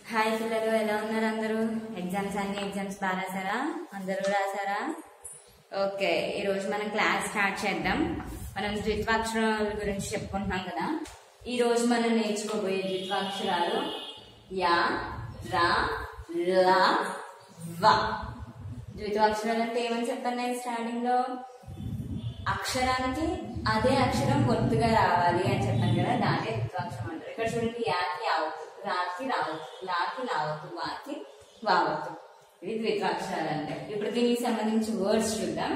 Hi పిల్లలు ఎలా ఉన్నారు అందరూ ఎగ్జామ్స్ అన్ని ఎగ్జామ్స్ బాగా రాసారా అందరూ రాసారా ఓకే ఈ రోజు మనం క్లాస్ స్టార్ట్ చేద్దాం మనం ద్విత్వాక్షరాల గురించి చెప్పుకుంటున్నాం కదా ఈ రోజు మనం నేర్చుకోబోయే ద్విత్వాక్షరాలు యా రా లా వ ద్విత్వాక్షరాలు అంటే ఏమని చెప్పాను నేను స్టార్టింగ్ లో అక్షరానికి అదే అక్షరం పొత్తుగా రావాలి అని చెప్పాను కదా దాన్నే ద్విత్వాక్షరం అంటారు ఇక్కడ చూడండి యాకి ఆవత్తు రాకి రావద్దు లాకి లావద్దు వాకి వావద్దు ఇది ద్విత్వాక్షరాలు అంటే ఇప్పుడు దీనికి సంబంధించి వర్డ్స్ చూద్దాం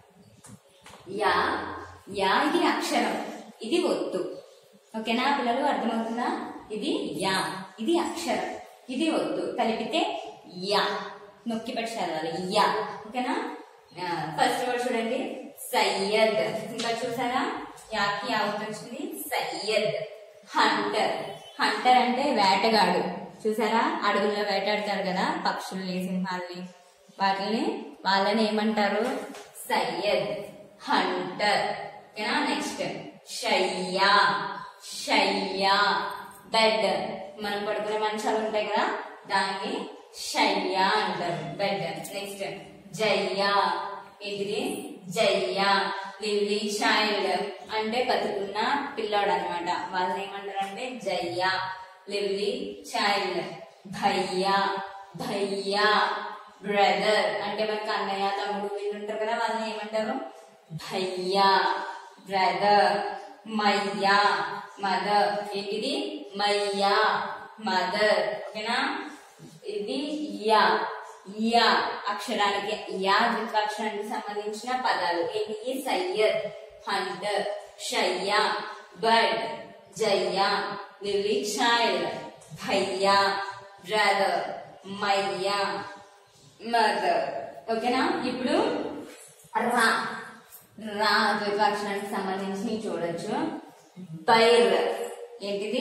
యా యా ఇది అక్షరం ఇది ఒత్తు ఓకేనా పిల్లలు అర్థమవుతుందా ఇది యా ఇది అక్షరం ఇది ఒత్తు కలిపితే యా నొక్కి పెట్టి చదవాలి యా ఓకేనా ఫస్ట్ వర్డ్ చూడండి సయ్యద్ ఇంకా చూసారా యాకి అవుట్ వచ్చింది సయ్యద్ హంటర్ హంటర్ అంటే వేటగాడు చూసారా అడవుల్లో వేటాడతారు కదా పక్షుల్ని సింహాల్ని వాటిని వాళ్ళని ఏమంటారు సయ్యద్ హంటర్ ఓకేనా నెక్స్ట్ షయ్యా షయ్యా బెడ్ మనం పడుకునే మంచాలు ఉంటాయి కదా దాన్ని షయ్యా అంటారు బెడ్ నెక్స్ట్ జయ్యా ఇది జయ్యా లిల్లీ చైల్డ్ అంటే బతుకున్న పిల్లోడు అనమాట వాళ్ళని ఏమంటారు అంటే జయ్యా లిల్లీ చైల్డ్ భయ్యా భయ్యా బ్రదర్ అంటే మనకి అన్నయ్య తమ్ముడు వీళ్ళు ఉంటారు కదా వాళ్ళని ఏమంటారు భయ్యా బ్రదర్ మయ్యా మదర్ ఏంటిది మయ్యా మదర్ ఓకేనా ఇది యా యా అక్షరానికి యా ద్విత్వాక్షరానికి సంబంధించిన పదాలు ఏంటి సయ్యద్ హంటర్ షయ్యా బర్డ్ జయ్యా లిల్లీ చైల్డ్ భయ్యా బ్రదర్ మయ్యా మదర్ ఓకేనా ఇప్పుడు రా రా ద్విత్వాక్షరానికి సంబంధించి చూడొచ్చు బైర్ ఏంటిది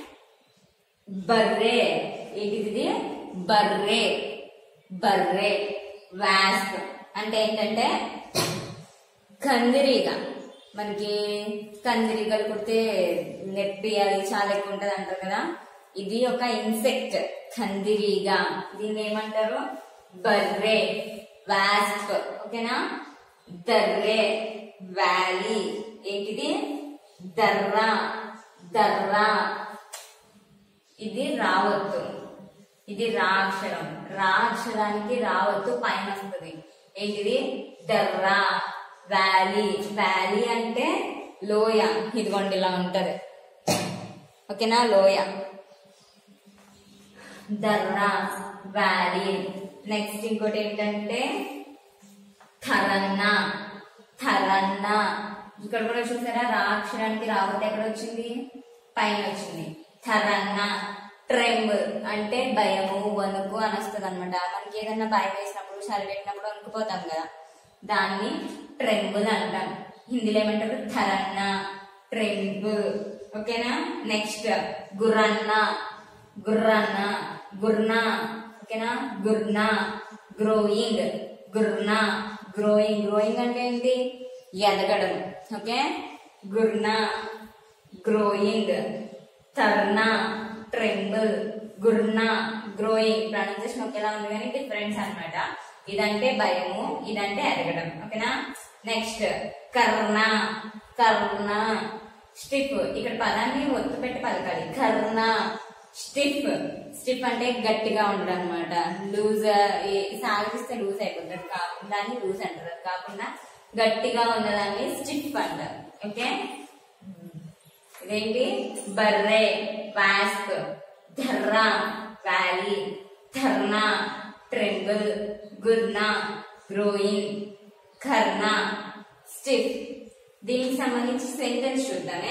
బర్రే ఏంటిది బర్రే బర్రే వాస్ప్ అంటే ఏంటంటే కందిరీగ మనకి కందిరీగలు కుడితే నొప్పి అది చాలా ఎక్కువ ఉంటది అంటారు కదా ఇది ఒక ఇన్సెక్ట్ కందిరీగ దీన్ని ఏమంటారు బర్రే వాస్ప్ ఓకేనా దర్రే వ్యాలీ ఏంటిది దర్రా దర్రా ఇది రావద్దు ఇది రా అక్షరం రా అక్షరానికి రావద్దు పైన వస్తుంది ఏంటిది దర్రా వ్యాలీ వ్యాలీ అంటే లోయ ఇదిగోండి ఇలా ఉంటది ఓకేనా లోయ దర్రా వ్యాలీ నెక్స్ట్ ఇంకోటి ఏంటంటే థరన్న థరన్న ఇక్కడ కూడా చూసారా రా అక్షరానికి రావద్దు ఎక్కడ వచ్చింది పైన వచ్చింది థరన్న ట్రెంబ్ అంటే భయము వణుకు అని వస్తుంది అనమాట మనకి ఏదైనా భయం వేసినప్పుడు చలి పెట్టినప్పుడు వణుకుపోతాం కదా దాన్ని ట్రెంబుల్ అంటాం హిందీలో ఏమంటారు థరన్న ట్రెంబ్ ఓకేనా నెక్స్ట్ గుర్రన్న గుర్రన్న గుర్న ఓకేనా గుర్న గ్రోయింగ్ గుర్న గ్రోయింగ్ గ్రోయింగ్ అంటే ఏంటి ఎదగడం ఓకే గుర్న గ్రోయింగ్ తర్న ట్రెంబుల్ గుర్న గ్రోయింగ్ ప్రొనౌన్సియేషన్ ఒకేలా ఉంది కానీ డిఫరెన్స్ అనమాట ఇదంటే భయము ఇదంటే ఎదగడం ఓకేనా నెక్స్ట్ కర్ణ కర్ణ స్టిఫ్ ఇక్కడ పదాన్ని ఒత్తు పెట్టి పలకాలి కర్ణ స్టిఫ్ స్టిఫ్ అంటే గట్టిగా ఉండడం అనమాట లూజ్ సాగిస్తే లూజ్ అయిపోతుంది కాకుండా దాన్ని లూజ్ అంటారు అది కాకుండా గట్టిగా ఉన్నదాన్ని స్టిఫ్ అంటారు ఓకే ఇదేంటి బర్రే వాస్ప్ ధర్రా వ్యాలీ ధర్నా ట్రెంబుల్ గుర్నా గ్రోయింగ్ కర్ణ స్టిఫ్ దీనికి సంబంధించి సెంటెన్స్ చూద్దామే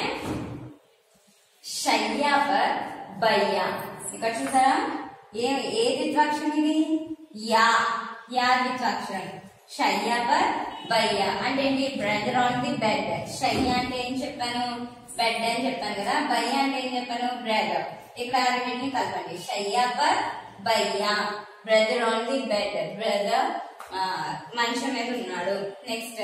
షయ్యా పర్ బయ్యా ఇక్కడ చూసారా ఏ ఏ ద్విత్వాక్షరం ఇది యా యా ద్విత్వాక్షరం షయ్యా పర్ బయ్యా అంటే ఏంటి బ్రదర్ ఆన్ ది బెడ్ షయ్యా అంటే ఏం చెప్పాను బెడ్ అని చెప్పాను కదా బయ్యా అంటే ఏం చెప్పాను బ్రదర్ ఇక్కడ రెండింటిని కలపండి షయ్యా పర్ బయ్యా brother on the bed brother మంచం మీద ఉన్నాడు నెక్స్ట్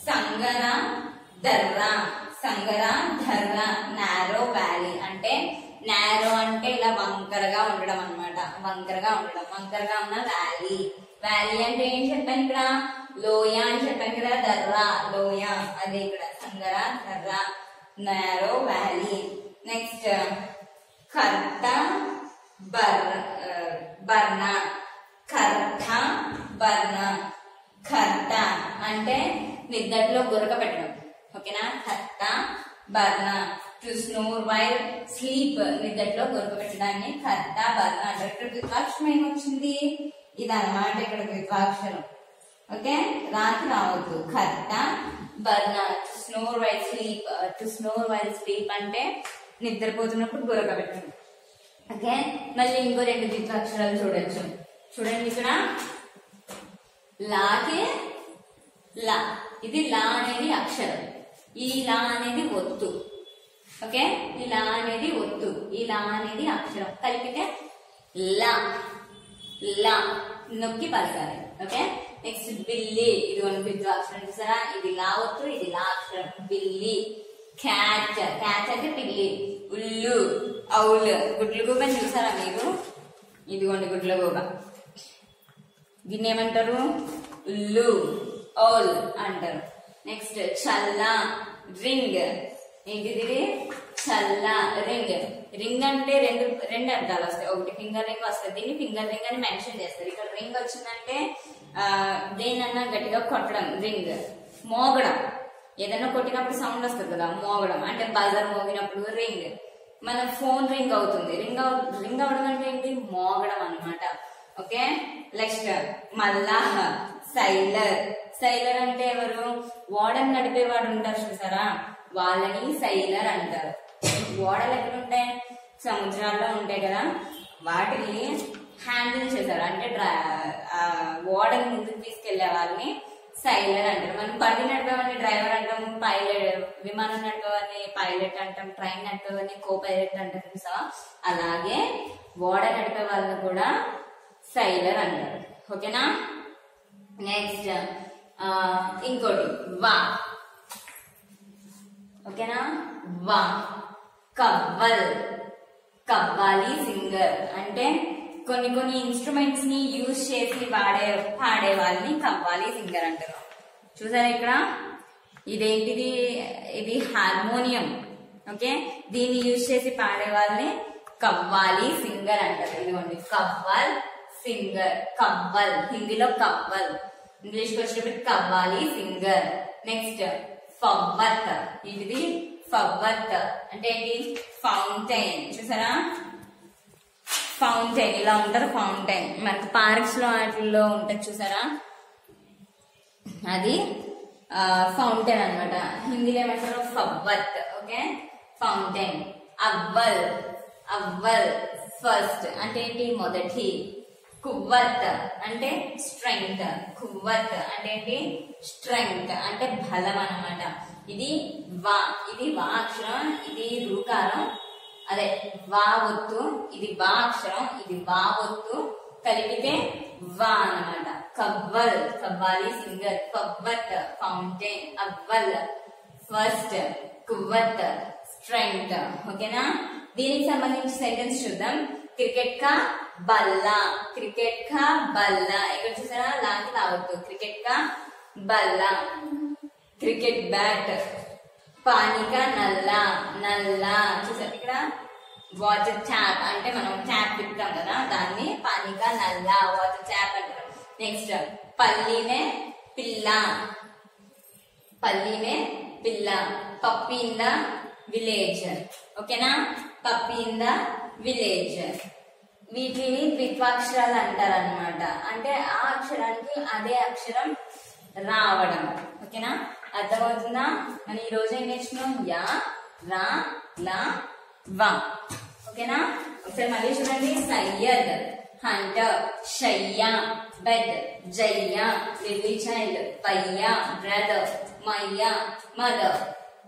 సంగరా దర్రా సంగరా ధర్రా నారో వ్యాలీ అంటే నారో అంటే ఇలా వంకరగా ఉండడం అన్నమాట వంకరగా ఉండడం వంకరగా ఉన్న వ్యాలీ వ్యాలీ అంటే ఏం చెప్పాను ఇక్కడ లోయ అని చెప్పాను కదా దర్రా లోయ అదే ఇక్కడ సంగర దర్రా నారో వ్యాలీ నెక్స్ట్ కర్త బర్ బర్ణ కర్త బర్ణ కర్త అంటే నిద్దట్లో గురక పెట్టడం ఓకేనా కర్త బర్ణ టు స్నోర్ వైల్ స్లీప్ నిద్దట్లో గురక పెట్టడాన్ని కర్త బర్ణ అంటారు ఇక్కడ ద్విత్వాక్షరం ఏమొచ్చింది ఇది అన్నమాట ఇక్కడ ద్విత్వాక్షరం ఓకే రాత్రి రావద్దు కర్త బర్ణ to snore while sleep to snore while sleep అంటే నిద్రపోతున్నప్పుడు గురక పెట్టడం ఓకే మళ్ళీ ఇంకో రెండు ద్విత్వాక్షరాలు చూడొచ్చు చూడండి ఇక్కడ లాకి లా ఇది లా అనేది అక్షరం ఈ లా అనేది ఒత్తు ఓకే ఈ లా అనేది ఒత్తు ఈ లా అనేది అక్షరం కలిపితే లా లా నొక్కి పలకాలి ఓకే నెక్స్ట్ బిల్లి ఇది వన్ ద్విత్వాక్షరం చూసారా ఇది లా ఒత్తు ఇది లా అక్షరం బిల్లి క్యాట్ క్యాట్ అంటే పిల్లి ఉల్లు అవుల్ గుడ్ల గూబని చూసారా మీరు ఇదిగోండి గుడ్ల గూబ దీన్ని ఏమంటారు ఉల్లు ఓల్ అంటారు నెక్స్ట్ చల్ల రింగ్ ఏంటిది ఇది? చల్ల రింగ్ రింగ్ అంటే రెండు రెండు అర్థాలు వస్తాయి ఒకటి ఫింగర్ రింగ్ వస్తుంది దీన్ని ఫింగర్ రింగ్ అని మెన్షన్ చేస్తారు ఇక్కడ రింగ్ వచ్చిందంటే ఆ, దేన్నన్నా గట్టిగా కొట్టడం రింగ్ మోగడం ఏదైనా కొట్టినప్పుడు సౌండ్ వస్తుంది కదా మోగడం అంటే బజర్ మోగినప్పుడు రింగ్ మన ఫోన్ రింగ్ అవుతుంది రింగ్ అవు రింగ్ అవడం అంటే ఏంటి మోగడం అన్నమాట ఓకే నెక్స్ట్ మల్లాహ్ సైలర్ సైలర్ అంటే ఎవరు ఓడని నడిపేవాడు ఉంటారు చూసారా వాళ్ళని సైలర్ అంటారు ఓడలు ఎక్కడ ఉంటాయి సముద్రాల్లో ఉంటాయి కదా వాటిని హ్యాండిల్ చేశారు అంటే డ్రా- ఆ ఓడని ముందుకు తీసుకెళ్లే వాళ్ళని సైలర్ అంటారు మనం బండి నడిపేవాడిని డ్రైవర్ అంటాం పైలట్ విమానం నడిపేవాడిని పైలట్ అంటాం ట్రైన్ నడిపేవాడిని కో పైలట్ అంటాం చూసావా అలాగే ఓడ నడిపే వాళ్ళని కూడా సైలర్ అంటారు ఓకేనా నెక్స్ట్ ఇంకోటి వా ఓకేనా వా కవ్వల్ కవ్వాలి సింగర్ అంటే కొన్ని కొన్ని ఇన్స్ట్రుమెంట్స్ ని యూజ్ చేసి వాడే పాడే వాళ్ళని కవ్వాలి సింగర్ అంటారు చూసారా ఇక్కడ ఇదేంటిది ఇది హార్మోనియం ఓకే దీన్ని యూజ్ చేసి పాడే వాళ్ళని కవ్వాలి సింగర్ అంటారు ఇదిగోండి కవ్వల్ సింగర్ కవ్వల్ హిందీలో కవ్వల్ ఇంగ్లీష్ వచ్చినప్పుడు కవ్వాలి సింగర్ నెక్స్ట్ ఫవ్వత్ ఇది ఫవ్వత్ అంటే ఏంటి ఫౌంటైన్ చూసారా ఫౌంటైన్ ఇలా ఉంటారు ఫౌంటైన్ మనకి పార్క్స్ లో వాటిల్లో ఉంటుంది చూసారా అది ఫౌంటైన్ అన్నమాట హిందీలో ఏమంటారు ఫవ్వత్ ఓకే ఫౌంటైన్ అవ్వల్ అవ్వల్ ఫస్ట్ అంటే ఏంటి మొదటి కువ్వత్ అంటే స్ట్రెంగ్త్ కువ్వత్ అంటే ఏంటి స్ట్రెంగ్త్ అంటే బలం అన్నమాట ఇది వా ఇది వా అక్షరం ఇది రూకారం అదే వా ఒత్తు ఇది వా అక్షరం ఇది వా ఒత్తు కలిపితే వా అన్నమాట కవ్వల్ కవ్వాలి సింగర్ కవ్వత్ ఫౌంటైన్ అవ్వల్ ఫస్ట్ కువ్వత్ స్ట్రెంగ్త్ ఓకేనా దీనికి సంబంధించి సెంటెన్స్ చూద్దాం క్రికెట్ కా బల్లా క్రికెట్ కా బల్లా ఇక్కడ చూసారా లాంటి రావద్దు క్రికెట్ కా బల్లా క్రికెట్ బ్యాట్ పానీ కా నల్లా నల్లా చూసారు ఇక్కడ వాటర్ ట్యాప్ అంటే మనం ట్యాప్ తిప్పుతాం కదా దాన్ని పానీ కా నల్లా వాటర్ ట్యాప్ అంటారు నెక్స్ట్ పల్లీనే పిల్ల పల్లీనే పిల్ల పప్పి ఇన్ ద విలేజ్ ఓకేనా పప్పి ఇన్ ద విలేజ్ వీటిని ద్విత్వాక్షరాలు అంటారు అనమాట అంటే ఆ అక్షరానికి అదే అక్షరం రావడం ఓకేనా అర్థమవుతుందా మనం ఈ రోజు ఏం నేర్చుకున్నాం యా రా లా వా ఓకేనా ఒకసారి మళ్ళీ చూడండి సయ్యద్ హంటర్ షయ్య బెడ్ జయ్య లిల్లీ చైల్డ్ పయ్య బ్రదర్ మయ్య మదర్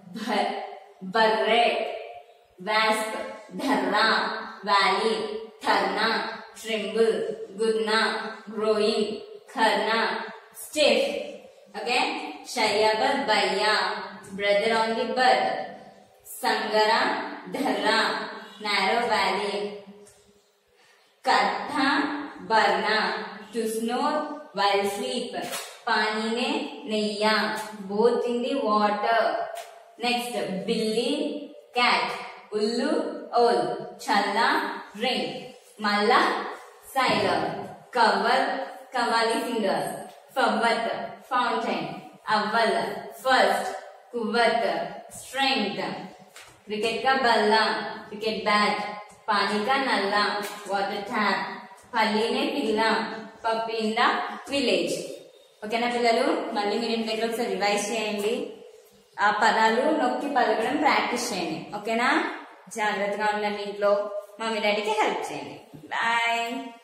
బర్రె వాస్ప్ ధర్రా వ్యాలీ థర్నా ట్రింబుల్ గున్నా గ్రోయింగ్ ఖర్నా స్టిఫ్ ఓకే షయ్యాబర్ బయ్యా బ్రదర్ ఆన్ ది బర్త్ సంగర ధర్రా narrow valley कट्ठा भरना to snore while sleep पानी में नैया boat in the water next बिल्ली cat उल्लू owl छल्ला ring मल्ला sailor कवल कवाली singers फवत fountain अव्वल first कुवत strength क्रिकेट का बल्ला क्रिकेट बैट पानी का नल्ला वाटर ట్యాప్ పల్లీనే పిల్ల పప్పి ఇన్ ద విలేజ్ ఓకేనా పిల్లలు మళ్ళీ మీరు ఇంటి దగ్గర ఒకసారి రివైజ్ చేయండి ఆ పదాలు నొక్కి పలకడం ప్రాక్టీస్ చేయండి ఓకేనా జాగ్రత్తగా ఉండండి ఇంట్లో మమ్మీ డాడీకి హెల్ప్ చేయండి బాయ్